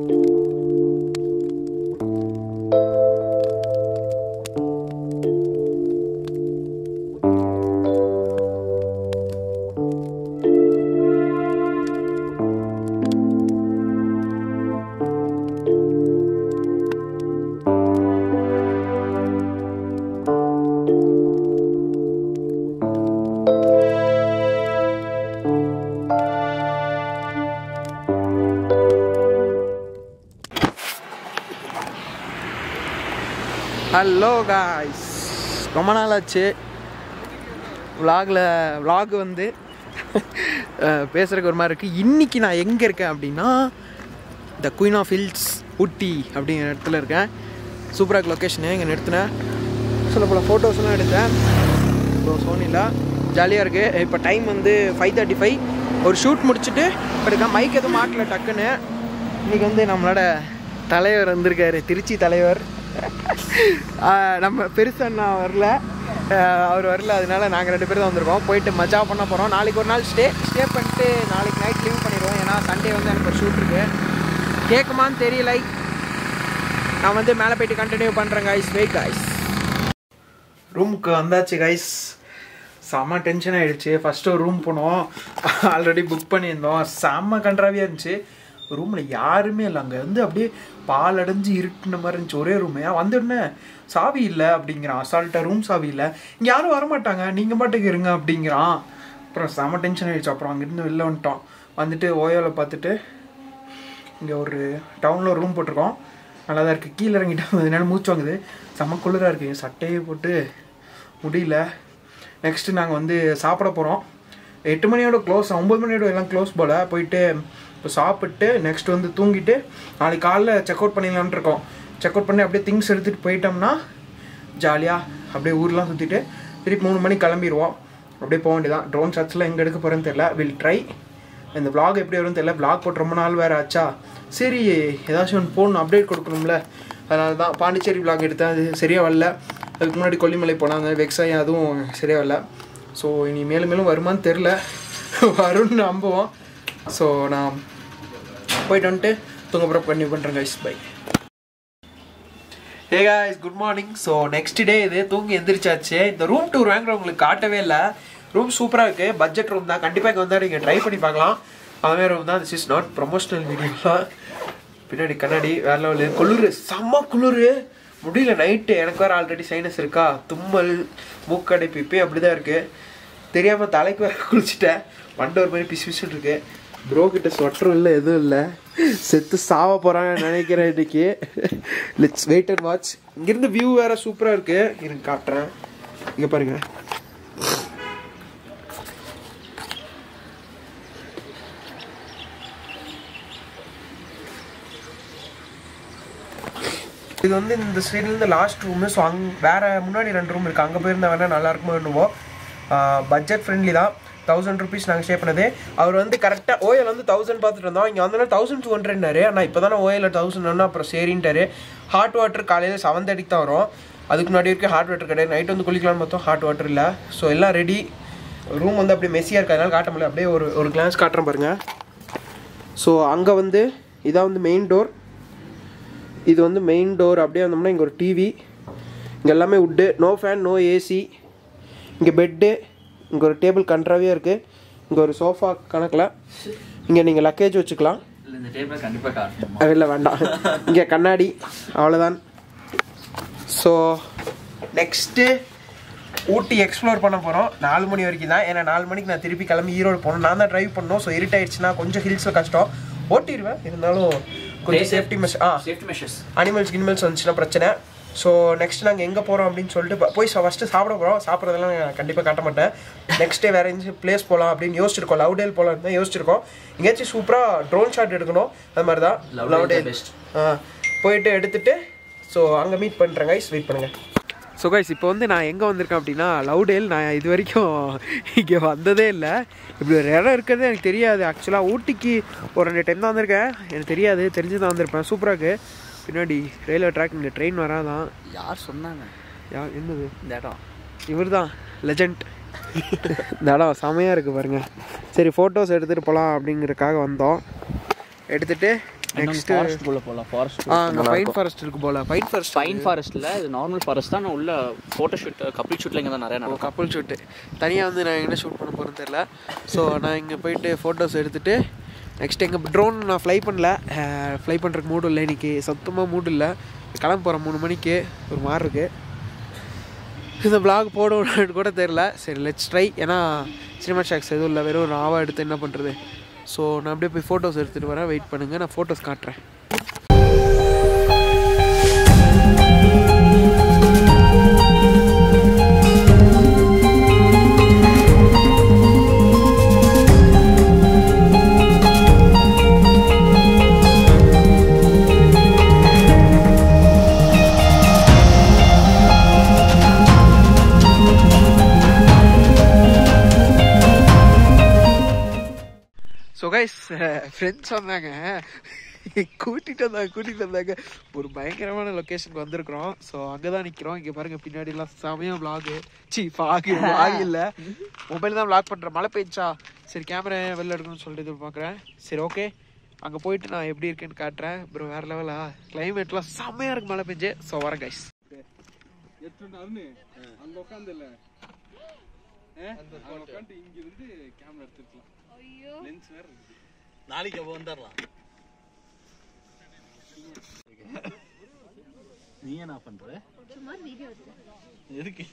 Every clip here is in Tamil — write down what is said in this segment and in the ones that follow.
ஹலோ காய்ஸ் ரொம்ப நாள் ஆச்சு விலாகில் விலாக் வந்து அஹ், பேசுறதுக்கு ஒரு மாதிரி இருக்குது இன்றைக்கி நான் எங்கே இருக்கேன் அப்படின்னா the queen of hills Ooty அப்படிங்கிற இடத்துல இருக்கேன் சூப்பராக லொக்கேஷனு இங்கே நிறுத்தினேன் சில பல ஃபோட்டோஸ்லாம் எடுத்தேன் ஸோ சோனியில் ஜாலியாக இருக்குது இப்போ டைம் வந்து ஃபைவ் தேர்ட்டி ஃபைவ் ஒரு ஷூட் முடிச்சுட்டு இப்போ இருக்கேன் மைக் எதுவும் மாட்டல டக்குன்னு இன்றைக்கி வந்து நம்மளோட தலைவர் வந்திருக்காரு திருச்சி தலைவர் ஆஹ் நம்ம பெருசண்ணா வரல ஆஹ் அவர் வரல அதனால நாங்கள் ரெண்டு பேரும் தான் வந்திருக்கோம் போயிட்டு மஜா பண்ண போகிறோம் நாளைக்கு ஒரு நாள் ஸ்டே ஸ்டே பண்ணிட்டு நாளைக்கு நைட் லீவ் பண்ணிடுவோம் ஏன்னா சண்டே வந்து எனக்கு ஒரு ஷூட் இருக்கு கேட்குமான்னு தெரியல நான் வந்து மேலே போயிட்டு கண்டினியூ பண்ணுறேன் கைஸ் வெயிட் கைஸ் ரூமுக்கு வந்தாச்சு கைஸ் செம்ம டென்ஷன் ஆயிடுச்சு ஃபஸ்ட்டு ஒரு ரூம் போனோம் ஆல்ரெடி புக் பண்ணியிருந்தோம் செம்ம கன்றாவியாக இருந்துச்சு ரூமில் யாருமே இல்லை அங்கே வந்து அப்படியே பால் அடைஞ்சு இருட்டுன மாதிரி இருந்துச்சு ஒரே ரூமே வந்த உடனே சாவி இல்லை அப்படிங்கிறான் அசால்ட்டாக ரூம் சாவி இல்லை இங்கே யாரும் வரமாட்டாங்க நீங்கள் பாட்டுக்கு இருங்க அப்படிங்கிறான் அப்புறம் செம்ம டென்ஷன் ஆயிடுச்சு அப்புறம் அங்கேருந்து வெளில வந்துட்டோம் வந்துட்டு ஓயோவில் பார்த்துட்டு இங்கே ஒரு டவுனில் ஒரு ரூம் போட்டிருக்கோம் நல்லா தான் இருக்குது கீழே இறங்கிட்டு அதனால மூச்சு வாங்குது செம்ம குளிராக இருக்குது சட்டையை போட்டு முடியல நெக்ஸ்ட்டு நாங்கள் வந்து சாப்பிட போகிறோம் எட்டு மணியோட க்ளோஸ் ஒம்பது மணியோட எல்லாம் க்ளோஸ் போல் போயிட்டு இப்போ சாப்பிட்டு நெக்ஸ்ட் வந்து தூங்கிட்டு நாளைக்கு காலைல செக் அவுட் பண்ணிடலான்ட்டு இருக்கோம் செக் அவுட் பண்ணி அப்படியே திங்ஸ் எடுத்துகிட்டு போயிட்டோம்னா ஜாலியாக அப்படியே ஊர்லாம் சுற்றிட்டு திருப்பி மூணு மணிக்கு கிளம்பிடுவோம் அப்படியே போக வேண்டியதான் ட்ரோன் ஷாட்ஸ்லாம் எங்கே எடுக்க போகிறேன்னு தெரியல வில் ட்ரை இந்த vlog எப்படி வரும்னு தெரியல vlog போட்டு ரொம்ப நாள் வேறு ஆச்சா சரி ஏதாச்சும் ஒன்று போடணும் அப்டேட் கொடுக்கணும்ல அதனால தான் பாண்டிச்சேரி vlog எடுத்தேன் அது சரியாக வரல அதுக்கு முன்னாடி கொல்லிமலை போனாங்க வெக்ஸாயம் அதுவும் சரியாக வரல ஸோ இனி மேலும் மேலும் வருமான்னு தெரில வரும்னு நம்புவோம் ஸோ நான் போயிட்டு வந்துட்டு தூங்கப்புறம் கண்டினியூ பண்ணுறேன் guys bye hey guys good morning so next day இது தூங்கி எந்திரிச்சாச்சு இந்த ரூம் டூர் வாங்குறவங்களுக்கு காட்டவே இல்லை ரூம் சூப்பராக இருக்குது பட்ஜெட் ரூம் தான் கண்டிப்பாக இங்கே வந்தால் நீங்கள் ட்ரை பண்ணி பார்க்கலாம் அதே ரூம் தான் திஸ் இஸ் நாட் ப்ரொமோஷனல் வீடியோலாம் பின்னாடி கண்ணாடி வேற லெவலு குளிர் செம்ம குளிர் முடியல நைட்டு எனக்கு வேறு ஆல்ரெடி சைனஸ் இருக்கா தும்மல் மூக்கடைப்பு இப்போயும் அப்படி தான் இருக்குது தெரியாமல் தலைக்கு வேற குளிச்சுட்டேன் மண்டை ஒரு மாதிரி பிசு பிசுன்னு இருக்கு ப்ரோ கிட்ட ஸ்வெட்டரும் இல்லை எதுவும் இல்லை செத்து சாவ போகிறாங்கன்னு நினைக்கிறேன் இன்னைக்கு லெட்ஸ் வெயிட் அண்ட் வாட்ச் இங்கேருந்து வியூ வேற சூப்பராக இருக்கு இருங்க காட்டுறேன் இங்கே பாருங்க இது வந்து இந்த சைட்லேருந்து லாஸ்ட் ரூமு ஸோ அங் வேறு முன்னாடி ரெண்டு ரூம் இருக்குது அங்கே போயிருந்தா வேணால் நல்லா இருக்குமோ என்னவோ பட்ஜெட் ஃப்ரெண்ட்லி தான் தௌசண்ட் ருபீஸ் நாங்கள் ஸ்டே பண்ணது அவர் வந்து கரெக்டாக ஓயில் வந்து தௌசண்ட் பார்த்துட்டு இருந்தோம் இங்கே வந்தோன்னா தௌசண்ட் டூ ஹண்ட்ரட்னாரு ஆனால் இப்போ தானே ஓயில் தௌசண்ட் அப்புறம் சரின்ட்டாரு ஹாட் வாட்டர் காலையில் செவன் தேர்ட்டிக்கு தான் வரும் அதுக்கு முன்னாடி வரைக்கும் ஹாட் வாட்டர் கிடையாது நைட் வந்து குளிக்கலாம்னு பார்த்தோம் ஹாட் வாட்டர் இல்லை ஸோ எல்லாம் ரெடி ரூம் வந்து அப்படியே மெஸ்ஸியாக இருக்கிறதுனால காட்ட முடியல அப்படியே ஒரு ஒரு கிளான்ஸ் காட்டுறேன் பாருங்கள் ஸோ அங்கே வந்து இதான் வந்து மெயின் டோர் இது வந்து மெயின் டோர் அப்படியே வந்தோம்னா இங்கே ஒரு டிவி இங்கே எல்லாமே உட்டு நோ ஃபேன் நோ ஏசி இங்கே பெட்டு இங்கே ஒரு டேபிள் கன்றாவியாக இருக்குது இங்கே ஒரு சோஃபா கணக்கில் இங்கே நீங்கள் லக்கேஜ் வச்சுக்கலாம் இல்ல இந்த டேபிள் கண்டிப்பா காட்டணுமா அது இல்லை வேண்டாம் இங்கே கண்ணாடி அவ்வளோதான் ஸோ நெக்ஸ்ட்டு ஊட்டி எக்ஸ்ப்ளோர் பண்ண போகிறோம் நாலு மணி வரைக்கும் தான் ஏன்னா நாலு மணிக்கு நான் திருப்பி கிளம்பி ஈரோடு போகணும் நான் தான் ட்ரைவ் பண்ணணும் ஸோ இருட் ஆயிடுச்சுன்னா கொஞ்சம் ஹில்ஸில் கஷ்டம் ஓட்டிடுவேன் இருந்தாலும் கொஞ்சம் safety mesh ah safety measures animals கினிமல்ஸ் வந்துச்சுன்னா பிரச்சனை ஸோ நெக்ஸ்ட் நாங்கள் எங்கே போகிறோம் அப்படின்னு சொல்லிட்டு ப- போய் ஃபஸ்ட்டு சாப்பிட போகிறோம் சாப்பிட்றதெல்லாம் நான் கண்டிப்பாக காட்ட மாட்டேன் நெக்ஸ்ட் டே வேறு எங்கேயும் பிளேஸ் போகலாம் அப்படின்னு யோசிச்சிருக்கோம் லவ்டேல் போகலாம் தான் யோசிச்சிருக்கோம் எங்கேயாச்சும் சூப்பராக ட்ரோன் ஷாட் எடுக்கணும் அது மாதிரி தான் Lovedale லவ்டேல் the best. ஆ போயிட்டு எடுத்துட்டு ஸோ அங்கே மீட் பண்ணுறேன் கைஸ் வெயிட் பண்ணுங்கள் ஸோ கைஸ் இப்போ வந்து நான் எங்கே வந்திருக்கேன் அப்படின்னா லவ்டேல் நான் இது வரைக்கும் இங்கே வந்ததே இல்லை இப்படி ஒரு இடம் இருக்கிறது எனக்கு தெரியாது ஆக்சுவலாக ஊட்டிக்கு ஒரு ரெண்டு டைம் தான் வந்திருக்கேன் எனக்கு தெரியாது தெரிஞ்சு தான் வந்திருப்பேன் சூப்பராக இருக்குது பின்னாடி ரயில்வே ட்ராக் இங்கே ட்ரெயின் வராதான் யார் சொன்னாங்க யா என்னது இந்த இடம் இவர் தான் லெஜண்ட் இந்த இடம் செமையாக இருக்குது பாருங்க சரி ஃபோட்டோஸ் எடுத்துகிட்டு போகலாம் அப்படிங்கிறதுக்காக வந்தோம் எடுத்துகிட்டு நெக்ஸ்ட் ஃபாரஸ்ட்டுக்குள்ளே போகலாம் ஃபாரஸ்ட் அங்கே பைன் ஃபாரஸ்ட் இருக்கு போல பைன் ஃபாரஸ்ட் பைன் ஃபாரஸ்ட்டில் இது நார்மல் ஃபாரஸ்ட் தான் நான் உள்ள ஃபோட்டோ ஷூட் கப்பிள் ஷூட்டில் இங்கே தான் நிறைய ஓ நடக்கும் கப்பல் ஷூட்டு தனியாக வந்து நான் எங்கே ஷூட் பண்ண போகிறேன்னு தெரில ஸோ நான் இங்கே போயிட்டு ஃபோட்டோஸ் எடுத்துகிட்டு நெக்ஸ்ட் எங்கள் ட்ரோன் நான் ஃப்ளை பண்ணல ஃப்ளை பண்ணுறதுக்கு மூடு இல்லை இன்றைக்கி சுத்தமாக மூடு இல்லை கிளம்ப போகிறேன் மூணு மணிக்கு ஒரு மாதிரி இருக்குது இந்த vlog போடணும்னு கூட தெரில சரி லெட்ஸ் ட்ரை ஏன்னா சினிமா ஷாக்ஸ் எதுவும் இல்லை வெறும் ராவாக எடுத்து என்ன பண்ணுறது ஸோ நான் அப்படியே போய் ஃபோட்டோஸ் எடுத்துகிட்டு வரேன் வெயிட் பண்ணுங்கள் நான் ஃபோட்டோஸ் காட்டுறேன் ஸோ கைஸ் ஃப்ரெண்ட்ஸ் வந்தாங்க கூட்டிகிட்டு வந்தாங்க கூட்டிகிட்டு வந்தாங்க ஒரு பயங்கரமான லொக்கேஷனுக்கு வந்திருக்கிறோம் ஸோ அங்கே தான் நிற்கிறோம் இங்கே பாருங்க பின்னாடிலாம் செமையாக vlog சி ஃபாகு vlog இல்லை மொபைல் தான் vlog பண்ணுறேன் மழை பெஞ்சா சரி கேமரா வெளில எடுக்கணும்னு சொல்லிட்டு எதிர்பார்க்குறேன் சரி ஓகே அங்கே போயிட்டு நான் எப்படி இருக்கேன்னு காட்டுறேன் ப்ரோ வேறு லெவலா கிளைமேட்லாம் செம்மையாக இருக்கு மழை பெஞ்சு ஸோ வரேன் கைஸ் அங்க உட்காந்துல அங்க உட்காந்து இங்க இருந்து கேமரா எடுத்துக்கலாம் லென்ஸ் வேற இருக்கு நாளைக்கு அப்போ வந்துடலாம் நீ என்ன பண்ற எதுக்கு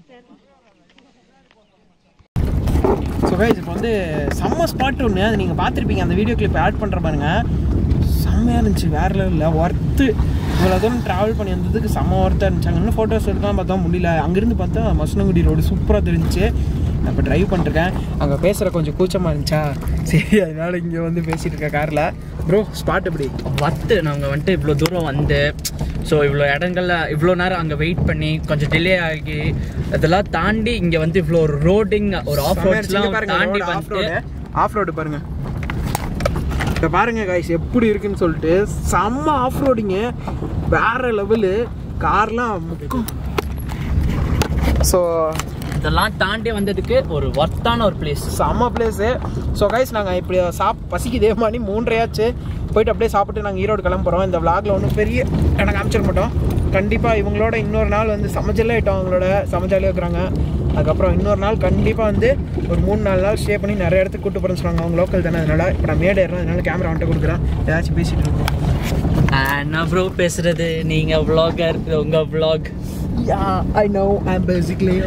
ஸோ கைஸ் இப்போ வந்து செம்ம ஸ்பாட் ஒன்று அது நீங்கள் பார்த்துருப்பீங்க அந்த வீடியோ கிளிப் ஆட் பண்ணுற பாருங்க செம்மையாக இருந்துச்சு வேற லெவலில் ஒர்த்து இவ்வளோ தூரம் ட்ராவல் பண்ணி வந்ததுக்கு செம்ம ஒர்த்தாக இருந்துச்சு அங்கே இன்னும் ஃபோட்டோஸ் எடுக்கலாம் பார்த்தா முடியல அங்கேருந்து பார்த்தா மசனங்குடி ரோடு சூப்பராக தெரிஞ்சுச்சு நான் இப்போ ட்ரைவ் பண்ணிருக்கேன் அங்கே பேசுகிற கொஞ்சம் கூச்சமாக இருந்துச்சா சரி அதனால இங்கே வந்து பேசிகிட்டு இருக்கேன் காரில் ப்ரோ ஸ்பாட் எப்படி வத்து நாங்கள் வந்துட்டு இவ்வளோ தூரம் வந்து ஸோ இவ்வளோ இடங்கள்ல இவ்வளோ நேரம் அங்கே வெயிட் பண்ணி கொஞ்சம் டிலே ஆகி அதெல்லாம் தாண்டி இங்கே வந்து இவ்வளோ ஒரு ரோடிங் ஒரு ஆஃப் ரோட்ஸ்லாம் தாண்டி ஆஃப் வந்துட்டு ரோடு ஆஃப் ரோடு பாருங்க இப்போ பாருங்க கைஸ் எப்படி இருக்குன்னு சொல்லிட்டு செம்ம ஆஃப் ரோடிங்க வேற லெவலு கார்லாம் முக்கும் ஸோ இதெல்லாம் தாண்டி வந்ததுக்கு ஒரு ஒர்த்தான ஒரு பிளேஸ் செம்ம பிளேஸு ஸோ கைஸ் நாங்கள் இப்படி சாப் பசிக்குதே மாதிரி மூன்றையாச்சு போயிட்டு அப்படியே சாப்பிட்டு நாங்கள் ஈரோடு கிளம்புறோம் இந்த vlogல ஒன்றும் பெரிய எனக்கு காமிச்சிட மாட்டோம் கண்டிப்பாக இவங்களோட இன்னொரு நாள் வந்து சமைச்சலே ஆகிட்டோம் அவங்களோட சமைச்சாலே இருக்கிறாங்க அதுக்கப்புறம் இன்னொரு நாள் கண்டிப்பாக வந்து ஒரு மூணு நாலு நாள் ஸ்டே பண்ணி நிறைய இடத்துக்கு கூட்டு போகிறேன்னு சொன்னாங்க அவங்க லோக்கல் தானே அதனால இப்போ நான் மேடை ஏறேன் அதனால கேமரா வந்துட்டு கொடுக்குறேன் ஏதாச்சும் பேசிட்டு இருக்கோம் என்ன ப்ரோ பேசுறது நீங்க vlogger உங்க vlog Yeah, I know. I'm basically.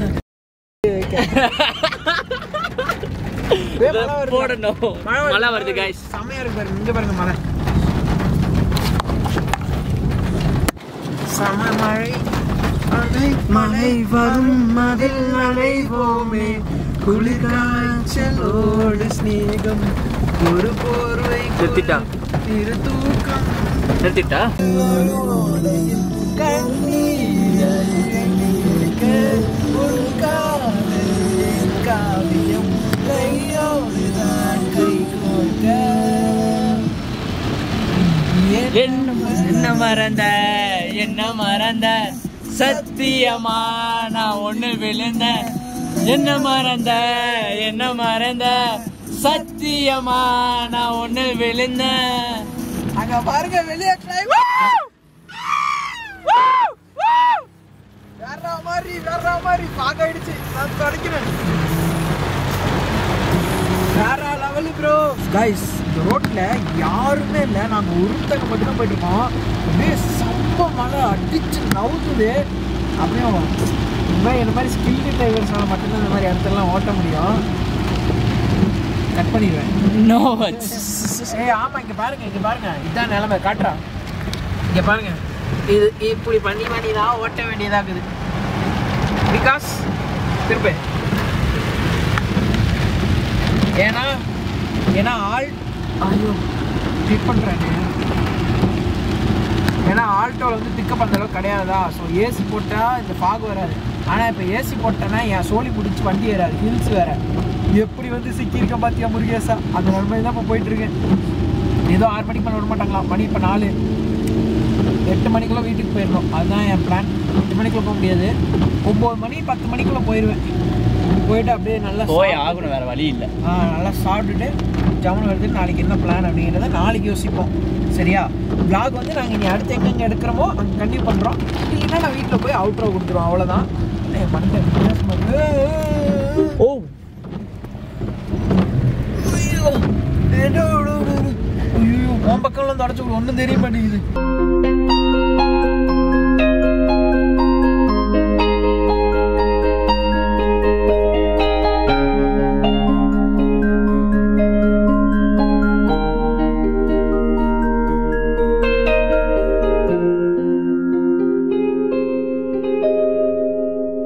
போடணும் மழை வருது guys செம்மையா இருக்கு பாருங்க இங்க பாருங்க மழை சம மழை அலை மழை வரும் அதில் நனைவோமே குளிர்காய்ச்சலோடு ஸ்நேகம் ஒரு போர்வை நிறுத்திட்டா? திரு தூக்கம் நிறுத்திட்டா காவியம் கையோடுதான் கை கோர்க்க என்ன என்ன மறந்த என்ன மறந்த சத்தியமா நான் ஒண்ணு விழுந்த என்ன மறந்த என்ன மறந்த சத்தியமா நான் ஒண்ணு விழுந்த அங்க பாருங்க வெளியே வேற மாதிரி வேற மாதிரி பாக்க ஆயிடுச்சு நான் தொடக்கிறேன் வேற லெவலு ப்ரோ கைஸ் இந்த ரோட்ல யாருமே இல்லை நாங்க ஒருத்தங்க மட்டும் தான் போயிட்டு இருக்கோம் அப்படியே சம்ப மழை அடிச்சு நவுத்துது அப்படியே இந்த மாதிரி என்ன மாதிரி ஸ்கில்டு டிரைவர்ஸ்னால மட்டும்தான் இந்த மாதிரி இடத்துலலாம் ஓட்ட முடியும் கட் பண்ணிடுவேன் நோ ஏய் ஆமா இங்க பாருங்க இங்க பாருங்க இதான் நிலைமை காட்டுறா இங்க பாருங்க இது இப்படி பண்ணி பண்ணி தான் ஓட்ட வேண்டியதாகுது பிகாஸ் திரும்ப ஏன்னா ஏன்னா ஆள் ஐயோ பிக் பண்ணுறாங்க ஏன்னா ஆல்டோவில் வந்து பிக்கப் அந்த அளவுக்கு கிடையாதா ஸோ ஏசி போட்டால் இந்த ஃபாக் வராது ஆனால் இப்போ ஏசி போட்டேன்னா என் சோலி பிடிச்சி வண்டி ஏறாது ஹில்ஸ் வேற எப்படி வந்து சிக்கியிருக்கேன் பார்த்தியா முருகேசா அந்த நிலைமையில தான் இப்போ போயிட்டு இருக்கேன் ஏதோ ஆறு மணிக்கு மேலே விட மாட்டாங்களா மணி இப்போ நாலு எட்டு மணிக்குள்ள வீட்டுக்கு போயிடணும் அதுதான் என் பிளான் எட்டு மணிக்குள்ள போக முடியாது ஒம்பது மணி பத்து மணிக்குள்ள போயிடுவேன் போயிட்டு அப்படியே நல்லா போய் சாப்பிட்டு- ஆகணும் வேற வழி இல்ல ஆ, நல்லா சாப்பிட்டுட்டு ஜாமுன் எடுத்து நாளைக்கு என்ன பிளான் அப்படிங்கிறத நாளைக்கு யோசிப்போம் சரியா vlog வந்து நாங்கள் இனி அடுத்து எங்கெங்கே எடுக்கிறோமோ அங்கே கண்டிப்பாக பண்ணுறோம் இல்லைன்னா நான் வீட்டில் போய் அவுட்ரோ கொடுத்துருவோம் அவ்வளோதான் ஏய், மண்டை வித்தியாசமா இருக்கு. ஓ ஐயோ ஐயோ உன் பக்கம்லாம் தொடச்சு ஒன்றும் தெரிய மாட்டேங்குது